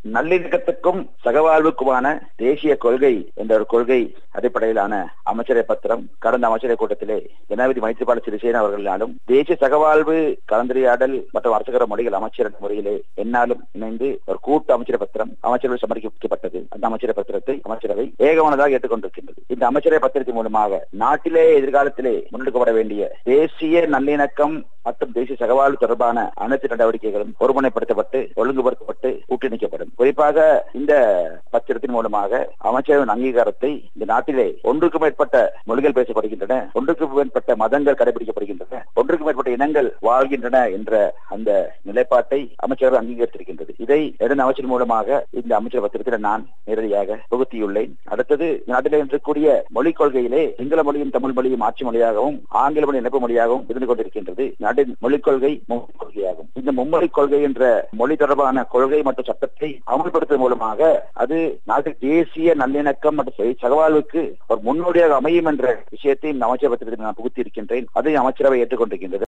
நல்லிணக்கத்துக்கும் சகவாழ்வுக்குமான தேசிய கொள்கை என்ற ஒரு கொள்கை அடிப்படையிலான அமைச்சரவை பத்திரம் கடந்த அமைச்சரவை கூட்டத்திலே ஜனாதிபதி மைத்ரிபால சிறிசேன அவர்களாலும் தேசிய சகவாழ்வு கலந்துரையாடல் மற்றும் அரசுகர மொழிகள் அமைச்சர் என்ற முறையிலே என்னாலும் இணைந்து ஒரு கூட்டு அமைச்சரவை பத்திரம் அமைச்சரவை சமர்ப்பிக்கப்பட்டது அந்த அமைச்சரவை பத்திரத்தை அமைச்சரவை ஏகமனதாக ஏற்றுக்கொண்டிருக்கின்றது இந்த அமைச்சரவை பத்திரத்தின் மூலமாக நாட்டிலே எதிர்காலத்திலே முன்னெடுக்கப்பட வேண்டிய தேசிய நல்லிணக்கம் மற்றும் தேசிய சகவாழ்வு தொடர்பான அனைத்து நடவடிக்கைகளும் ஒருமுனைப்படுத்தப்பட்டு ஒழுங்குபடுத்தப்பட்டு ஊக்குவிக்கப்படும் குறிப்பாக இந்த பத்திரத்தின் மூலமாக அமைச்சரின் அங்கீகாரத்தை இந்த நாட்டிலே ஒன்றுக்கும் மேற்பட்ட மொழிகள் பேசப்படுகின்றன ஒன்றுக்கும் மேற்பட்ட மதங்கள் கடைபிடிக்கப்படுகின்றன ஒன்றுக்கும் மேற்பட்ட இனங்கள் வாழ்கின்றன என்ற அந்த நிலைப்பாட்டை அமைச்சரவை அங்கீகரித்திருக்கின்றது இதை இரண்டு அமைச்சர் மூலமாக இந்த அமைச்சர் பத்திரத்தில் நான் நேரடியாக புகுத்தியுள்ளேன் அடுத்தது நாட்டிலே இருக்கக்கூடிய மொழிக் கொள்கையிலே சிங்கள மொழியும் தமிழ் மொழியும் ஆட்சி மொழியாகவும் ஆங்கில மொழி இணைப்பு மொழியாகவும் இருந்து கொண்டிருக்கின்றது நாட்டின் மொழிக் கொள்கை மும்மொழிக் கொள்கையாகும் இந்த மும்மொழிக் கொள்கை என்ற மொழி தொடர்பான கொள்கை மற்றும் சட்டத்தை அமல்படுத்துவதன் மூலமாக அது நாட்டின் தேசிய நல்லிணக்கம் மற்றும் சகவாழ்வுக்கு ஒரு முன்னோடியாக அமையும் என்ற விஷயத்தை இந்த அமைச்சர் பத்திரத்தில் நான் புகுத்தி இருக்கின்றேன் அதை அமைச்சரவை ஏற்றுக்கொண்டிருக்கின்றது